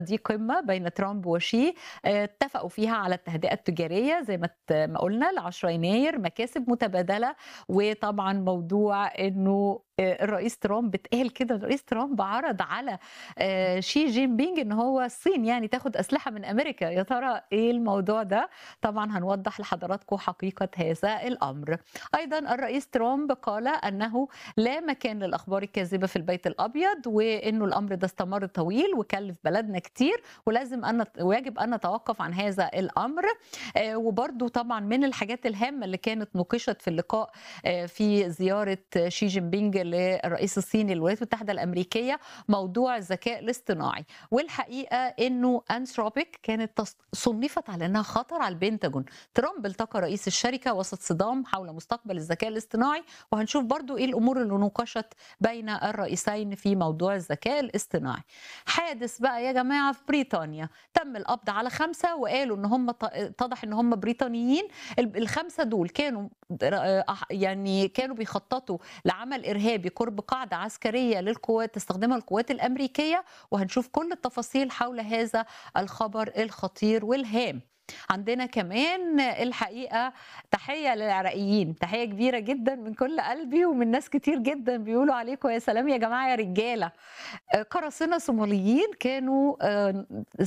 دي قمة بين ترامب وشي آه، اتفقوا فيها على التهدئة التجارية زي ما ت- ما قلنا ل 10 يناير مكاسب متبادلة وطبعا موضوع انه آه، الرئيس ترامب اتقال كده الرئيس ترامب عرض على آه، شي جين بينج ان هو الصين يعني تاخد اسلحه من امريكا يا ترى ايه الموضوع ده طبعا هنوضح لحضراتكم حقيقه هذا الامر ايضا الرئيس ترامب قال انه لا مكان للاخبار الكاذبه في البيت الابيض وانه الامر ده استمر طويل وكلف بلدنا كتير ولازم ان ويجب ان نتوقف عن هذا الامر آه، وبرضو طبعا من الحاجات الهامه اللي كانت نوقشت في اللقاء آه، في زياره شي جين بينج للرئيس الصيني للولايات المتحده الامريكيه موضوع الذكاء الاصطناعي والحقيقه انه انثروبيك كانت تص- صنفت على انها خطر على البنتاجون ترامب التقى رئيس الشركه وسط صدام حول مستقبل الذكاء الاصطناعي وهنشوف برضو ايه الامور اللي نوقشت بين الرئيسين في موضوع الذكاء الاصطناعي حادث بقى يا جماعه في بريطانيا تم القبض على خمسه وقالوا ان هم ط- اتضح ان هم بريطانيين ال- الخمسه دول كانوا آه، يعني كانوا بيخططوا لعمل ارهابي قرب قاعده عسكريه للقوات تستخدمها القوات الامريكيه وهنشوف كل التفاصيل حول هذا الخبر الخطير والهام عندنا كمان الحقيقه تحيه للعراقيين تحيه كبيره جدا من كل قلبي ومن ناس كتير جدا بيقولوا عليكم يا سلام يا جماعه يا رجاله آه، قراصنه صوماليين كانوا آه،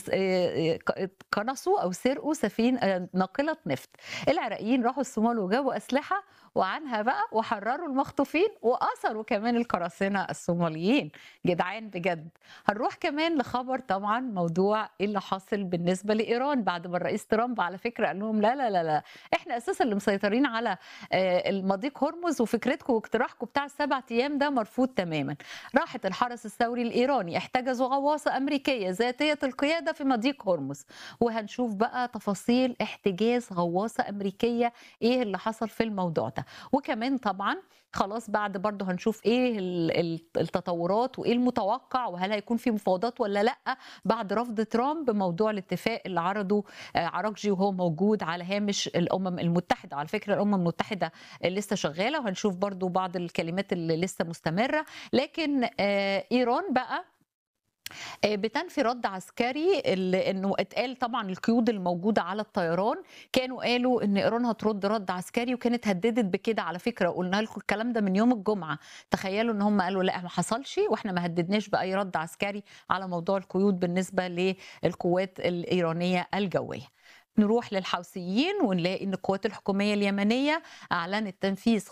آه، آه، قنصوا او سرقوا سفينه آه، ناقله نفط العراقيين راحوا الصومال وجابوا اسلحه وعنها بقى وحرروا المخطوفين واسروا كمان القراصنه الصوماليين جدعان بجد هنروح كمان لخبر طبعا موضوع ايه اللي حاصل بالنسبه لايران بعد ما الرئيس ترامب على فكره قال لهم لا لا لا لا احنا اساسا اللي مسيطرين على آه، المضيق هرمز وفكرتكم واقتراحكم بتاع السبع ايام ده مرفوض تماما راحت الحرس الثوري الايراني احتجزوا غواصه امريكيه ذاتيه القياده في مضيق هرمز وهنشوف بقى تفاصيل احتجاز غواصه امريكيه ايه اللي حصل في الموضوع ده وكمان طبعا خلاص بعد برضه هنشوف ايه ال- ال- التطورات وايه المتوقع وهل هيكون في مفاوضات ولا لا بعد رفض ترامب موضوع الاتفاق اللي عرضه آه، عراقجي وهو موجود على هامش الامم المتحده على فكره الامم المتحده لسه شغاله وهنشوف برضو بعض الكلمات اللي لسه مستمره لكن آه، ايران بقى آه، بتنفي رد عسكري اللي انه اتقال طبعا القيود الموجوده على الطيران كانوا قالوا ان ايران هترد رد عسكري وكانت هددت بكده على فكره قلنا لكم الكلام ده من يوم الجمعه تخيلوا ان هم قالوا لا ما حصلش واحنا ما هددناش باي رد عسكري على موضوع القيود بالنسبه للقوات الايرانيه الجويه نروح للحوثيين ونلاقي ان القوات الحكوميه اليمنيه اعلنت تنفيذ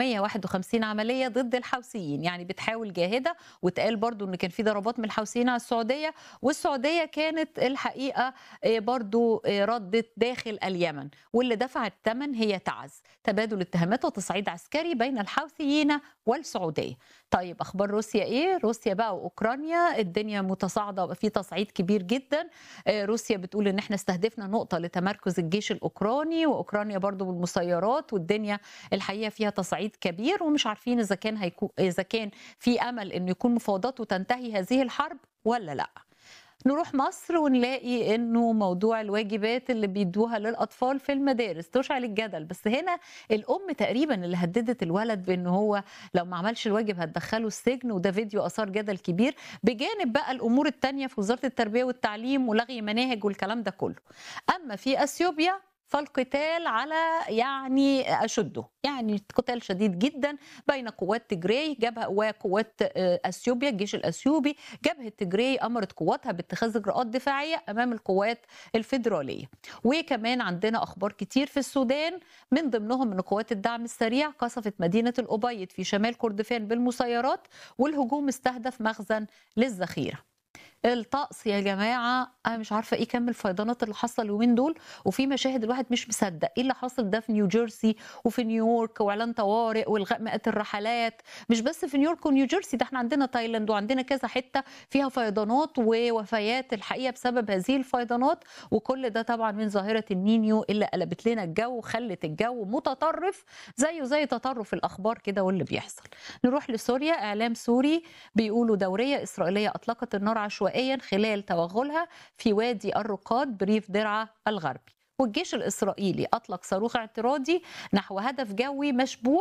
751 عمليه ضد الحوثيين يعني بتحاول جاهده واتقال برضو ان كان في ضربات من الحوثيين على السعوديه والسعوديه كانت الحقيقه آه، برضو آه، ردت داخل اليمن واللي دفع الثمن هي تعز تبادل اتهامات وتصعيد عسكري بين الحوثيين والسعوديه طيب اخبار روسيا ايه روسيا بقى واوكرانيا الدنيا متصاعده في تصعيد كبير جدا آه، روسيا بتقول ان احنا استهدفنا نقطه لتمركز الجيش الاوكراني واوكرانيا برضو بالمسيرات والدنيا الحقيقه فيها تصعيد كبير ومش عارفين اذا كان هيكون اذا كان في امل انه يكون مفاوضات وتنتهي هذه الحرب ولا لا نروح مصر ونلاقي انه موضوع الواجبات اللي بيدوها للاطفال في المدارس تشعل الجدل بس هنا الام تقريبا اللي هددت الولد بان هو لو ما عملش الواجب هتدخله السجن وده فيديو اثار جدل كبير بجانب بقى الامور التانية في وزاره التربيه والتعليم ولغي مناهج والكلام ده كله اما في اثيوبيا فالقتال على يعني اشده يعني قتال شديد جدا بين قوات تجري جبهه وقوات آه، اثيوبيا الجيش الاثيوبي جبهه تجري امرت قواتها باتخاذ اجراءات دفاعيه امام القوات الفيدراليه وكمان عندنا اخبار كتير في السودان من ضمنهم ان قوات الدعم السريع قصفت مدينه الابيض في شمال كردفان بالمسيرات والهجوم استهدف مخزن للذخيره الطقس يا جماعه انا مش عارفه ايه كم الفيضانات اللي حصل اليومين دول وفي مشاهد الواحد مش مصدق ايه اللي حاصل ده في نيوجيرسي وفي نيويورك واعلان طوارئ والغاء مئات الرحلات مش بس في نيويورك ونيوجيرسي ده احنا عندنا تايلاند وعندنا كذا حته فيها فيضانات ووفيات الحقيقه بسبب هذه الفيضانات وكل ده طبعا من ظاهره النينيو اللي قلبت لنا الجو وخلت الجو متطرف زيه زي تطرف الاخبار كده واللي بيحصل نروح لسوريا اعلام سوري بيقولوا دوريه اسرائيليه اطلقت النار عشوائيا خلال توغلها في وادي الرقاد بريف درعا الغربي والجيش الإسرائيلي أطلق صاروخ اعتراضي نحو هدف جوي مشبوه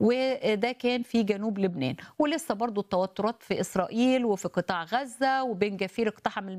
وده كان في جنوب لبنان ولسه برضو التوترات في إسرائيل وفي قطاع غزة وبين جفير اقتحم